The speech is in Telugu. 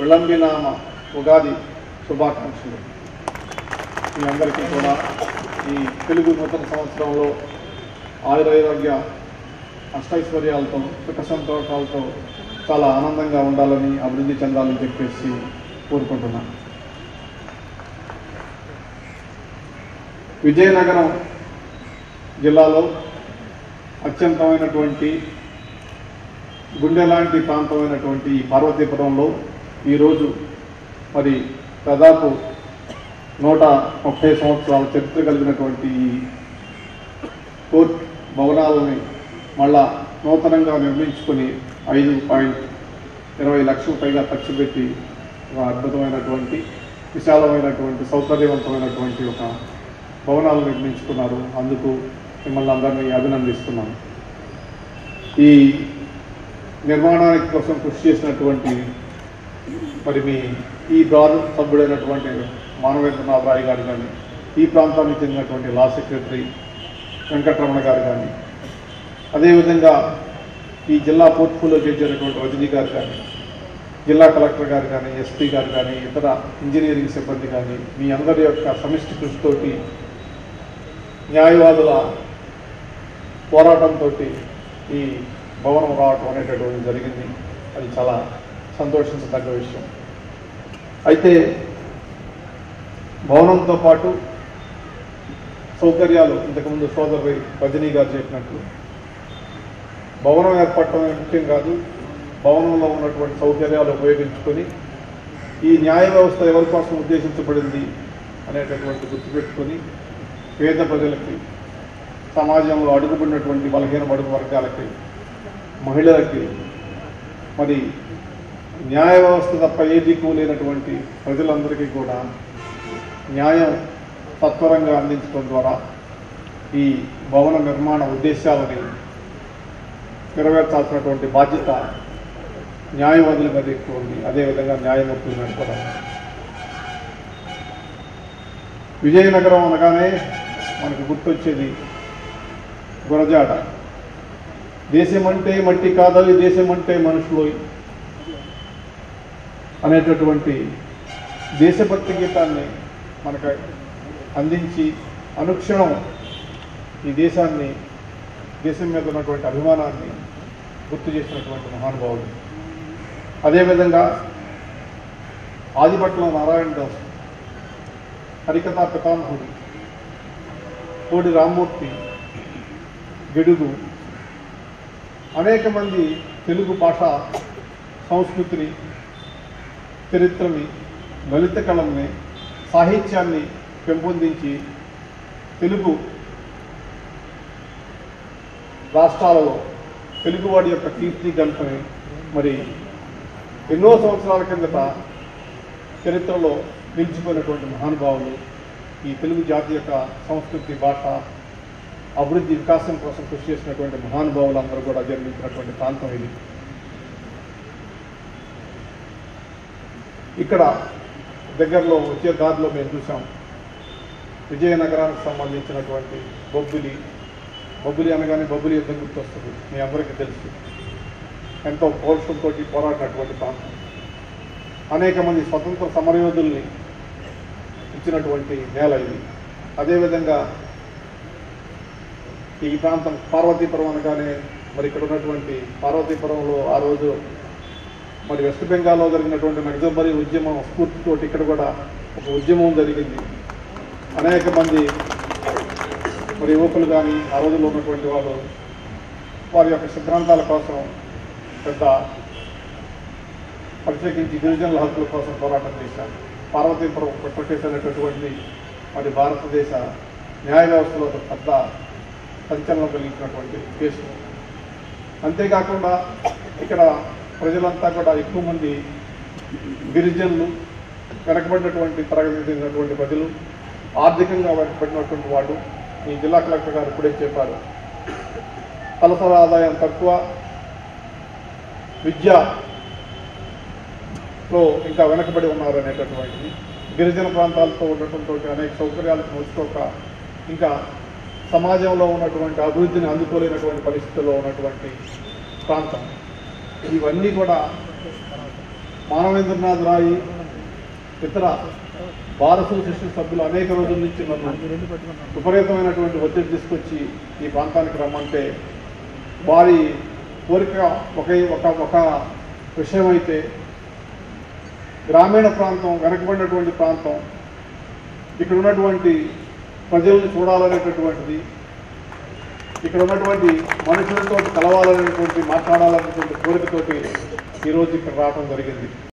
విళంబినామ ఉగాది శుభాకాంక్షలు మీ అందరికీ కూడా ఈ తెలుగు నూతన సంవత్సరంలో ఆయురారోగ్య అష్టైశ్వర్యాలతో సుఖ సంతోషాలతో చాలా ఆనందంగా ఉండాలని అభివృద్ధి చెందాలని చెప్పేసి కోరుకుంటున్నాను విజయనగరం జిల్లాలో అత్యంతమైనటువంటి గుండె లాంటి ప్రాంతమైనటువంటి ఈ పార్వతీపురంలో ఈరోజు మరి దాదాపు నూట ముప్పై సంవత్సరాల చరిత్ర కలిగినటువంటి ఈ కోర్ట్ భవనాలని మళ్ళా నూతనంగా నిర్మించుకొని ఐదు పాయింట్ ఇరవై లక్షల పైగా ఖర్చు పెట్టి ఒక అద్భుతమైనటువంటి విశాలమైనటువంటి సౌకర్యవంతమైనటువంటి ఒక భవనాలు నిర్మించుకున్నారు అందుకు మిమ్మల్ని అందరినీ అభినందిస్తున్నాను ఈ నిర్మాణానికి కోసం కృషి చేసినటువంటి మరి మీ ఈ ద్వార సభ్యుడైనటువంటి మానవేంద్రనాథ్ రాయ్ గారు కానీ ఈ ప్రాంతానికి చెందినటువంటి లా సెక్రటరీ వెంకటరమణ గారు కానీ అదేవిధంగా ఈ జిల్లా పోర్ట్ఫోలియో చేసినటువంటి రజనీ గారు కానీ జిల్లా కలెక్టర్ గారు కానీ ఎస్పీ గారు కానీ ఇతర ఇంజనీరింగ్ సిబ్బంది కానీ మీ అందరి యొక్క సమిష్టి కృషితోటి న్యాయవాదుల పోరాటంతో ఈ భవనం రావటం అనేటటువంటి జరిగింది అది చాలా సంతోషించదగ్గ విషయం అయితే భవనంతో పాటు సౌకర్యాలు ఇంతకుముందు సోదరు రజనీ గారు చెప్పినట్లు భవనం ఏర్పడటమే ముఖ్యం కాదు భవనంలో ఉన్నటువంటి సౌకర్యాలు ఉపయోగించుకొని ఈ న్యాయ వ్యవస్థ ఎవరి కోసం ఉద్దేశించబడింది అనేటటువంటి గుర్తుపెట్టుకొని పేద ప్రజలకి సమాజంలో అడుగుపడినటువంటి బలహీన బడుగు వర్గాలకి మహిళలకి మరి న్యాయ వ్యవస్థ తప్ప ఏ దిక్కు లేనటువంటి ప్రజలందరికీ కూడా న్యాయం తత్వరంగా అందించడం ద్వారా ఈ భవన నిర్మాణ ఉద్దేశాలని నెరవేర్చాల్సినటువంటి బాధ్యత న్యాయవాదుల మీద ఎక్కువ ఉంది అదేవిధంగా న్యాయమూర్తుల మీద కూడా విజయనగరం అనగానే మనకు గుర్తొచ్చేది గురజాడ దేశమంటే మట్టి కాదవి దేశమంటే మనుషులు అనేటటువంటి దేశభక్తి గీతాన్ని మనకు అందించి అనుక్షణం ఈ దేశాన్ని దేశం మీద ఉన్నటువంటి అభిమానాన్ని గుర్తు చేసినటువంటి మహానుభావుడు అదేవిధంగా ఆదిపట్నం నారాయణ దాస్ హరికథా పితామహుడు కోడి రామ్మూర్తి గెడుగు అనేక మంది తెలుగు భాష సంస్కృతిని చరిత్రని లలిత కళల్ని సాహిత్యాన్ని పెంపొందించి తెలుగు రాష్ట్రాలలో తెలుగువాడి యొక్క కీర్తి గంటని మరి ఎన్నో సంవత్సరాల కిందట చరిత్రలో నిలిచిపోయినటువంటి మహానుభావులు ఈ తెలుగు జాతి యొక్క సంస్కృతి భాష అభివృద్ధి వికాసం కోసం కృషి చేసినటువంటి మహానుభావులు అందరూ కూడా జన్మించినటువంటి ప్రాంతం ఇది ఇక్కడ దగ్గరలో వచ్చే దారిలో మేము చూసాం విజయనగరానికి సంబంధించినటువంటి బొబ్బిలి బొబ్బిలి అనగానే బొబ్బిలి యుద్ధం గుర్తొస్తుంది మీ అందరికీ తెలుసు ఎంతో పౌరుషంతో పోరాడినటువంటి ప్రాంతం అనేక మంది స్వతంత్ర సమరయోధుల్ని ఇచ్చినటువంటి నేల ఇది అదేవిధంగా ఈ ప్రాంతం పార్వతీపురం అనగానే మరి ఇక్కడ ఉన్నటువంటి పార్వతీపురంలో ఆ రోజు మరి వెస్ట్ బెంగాల్లో జరిగినటువంటి నక్సల్బరీ ఉద్యమం స్ఫూర్తితోటి ఇక్కడ కూడా ఒక ఉద్యమం జరిగింది అనేక మంది మరి యువకులు కానీ ఆ రోజుల్లో ఉన్నటువంటి వాళ్ళు వారి యొక్క సిద్ధాంతాల కోసం పెద్ద ప్రత్యేకించి గిరిజనుల హక్కుల కోసం పోరాటం చేశారు పార్వతీపురం కొట్టకేసి అనేటటువంటి మరి భారతదేశ న్యాయ వ్యవస్థలో ఒక పెద్ద సంచలనం కలిగించినటువంటి కేసు అంతేకాకుండా ఇక్కడ ప్రజలంతా కూడా ఎక్కువ మంది గిరిజనులు వెనకబడినటువంటి తరగతి చెందినటువంటి ప్రజలు ఆర్థికంగా వెనకబడినటువంటి వాళ్ళు ఈ జిల్లా కలెక్టర్ గారు ఇప్పుడే చెప్పారు తలసరి ఆదాయం తక్కువ విద్య లో ఇంకా వెనకబడి ఉన్నారు అనేటటువంటిది గిరిజన ప్రాంతాలతో ఉండటంతో అనేక సౌకర్యాలకు నోచుకోక ఇంకా సమాజంలో ఉన్నటువంటి అభివృద్ధిని అందుకోలేనటువంటి పరిస్థితుల్లో ఉన్నటువంటి ప్రాంతం ఇవన్నీ కూడా మానవేంద్రనాథ్ రాయి ఇతర భారత శిష్యు సభ్యులు అనేక రోజుల నుంచి నన్ను విపరీతమైనటువంటి ఒత్తిడి తీసుకొచ్చి ఈ ప్రాంతానికి రమ్మంటే వారి కోరిక ఒకే ఒక ఒక విషయం అయితే గ్రామీణ ప్రాంతం వెనకబడినటువంటి ప్రాంతం ఇక్కడ ఉన్నటువంటి ప్రజల్ని చూడాలనేటటువంటిది ఇక్కడ ఉన్నటువంటి మనుషులతో కలవాలనేటువంటి మాట్లాడాలనేటువంటి కోరికతోటి ఈరోజు ఇక్కడ రావడం జరిగింది